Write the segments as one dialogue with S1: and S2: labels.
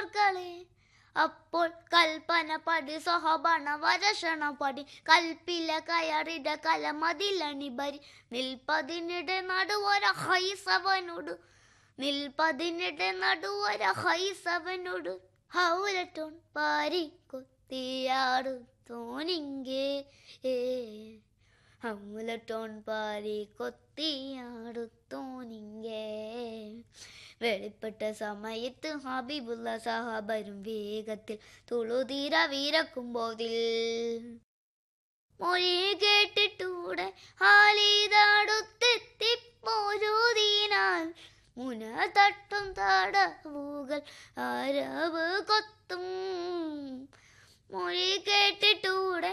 S1: കളി അപ്പോൾ കൽപ്പന പടി സഹബണ വരഷണ പടി കൽപ്പില കയറിട കലമതിലണി ബരി നിൽപ്പതിനിടെ നടുവര ഹൈസവനോട് നിൽപ്പതിനിടെ നടുവര ഹൈസവനോട് ഹൗലട്ടോൺ പാരി കൊത്തിയാടു തോനിങ്കേ ഹൗലട്ടോൺ പാരി കൊത്തിയാടു തോനിങ്കേ വെളിപ്പെട്ട സമയത്ത് ഹബീബുള്ള സഹാബരും വേഗത്തിൽ തുളുതീര വീരക്കുമ്പോതിൽ മൊഴി കേട്ടിട്ടൂടെ ഹാലിതടുത്തെത്തിപ്പോരുതീനാൽ മുന തട്ടും തടവുകൾ അരവ് കൊത്തും മൊഴി കേട്ടിട്ടൂടെ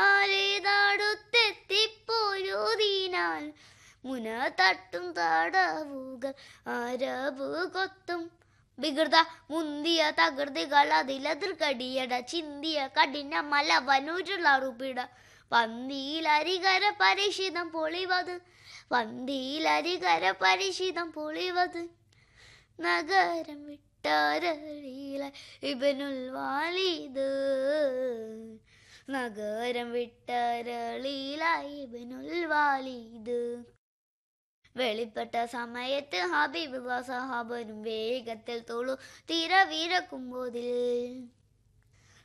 S1: ഹാലിതടുത്തെത്തിപ്പോരുതീനാൽ മുന തട്ടും തടവുകൾ അരവ് കൊത്തും വികൃത മുന്തിയ തകൃതികൾ അതിലതിർക്കടിയട ചിന്തിയ കഠിന മല വനൂരുളറുപിട പന്തിയിലരികര പരിഷിതം പൊളിവത് പന്തിയിലരികര പരിഷിതം പൊളിവത് നഗരം വിട്ടാരളിയില ഇബനുൽ വാലിദ് നഗരം വിട്ടാരളിയില ഇബനുൽ വാലിദ് വെളിപ്പെട്ട സമയത്ത് ഹബീബുള്ള സഹാബനും വേഗത്തിൽ തൊഴു തിര വീരക്കുമ്പോതിൽ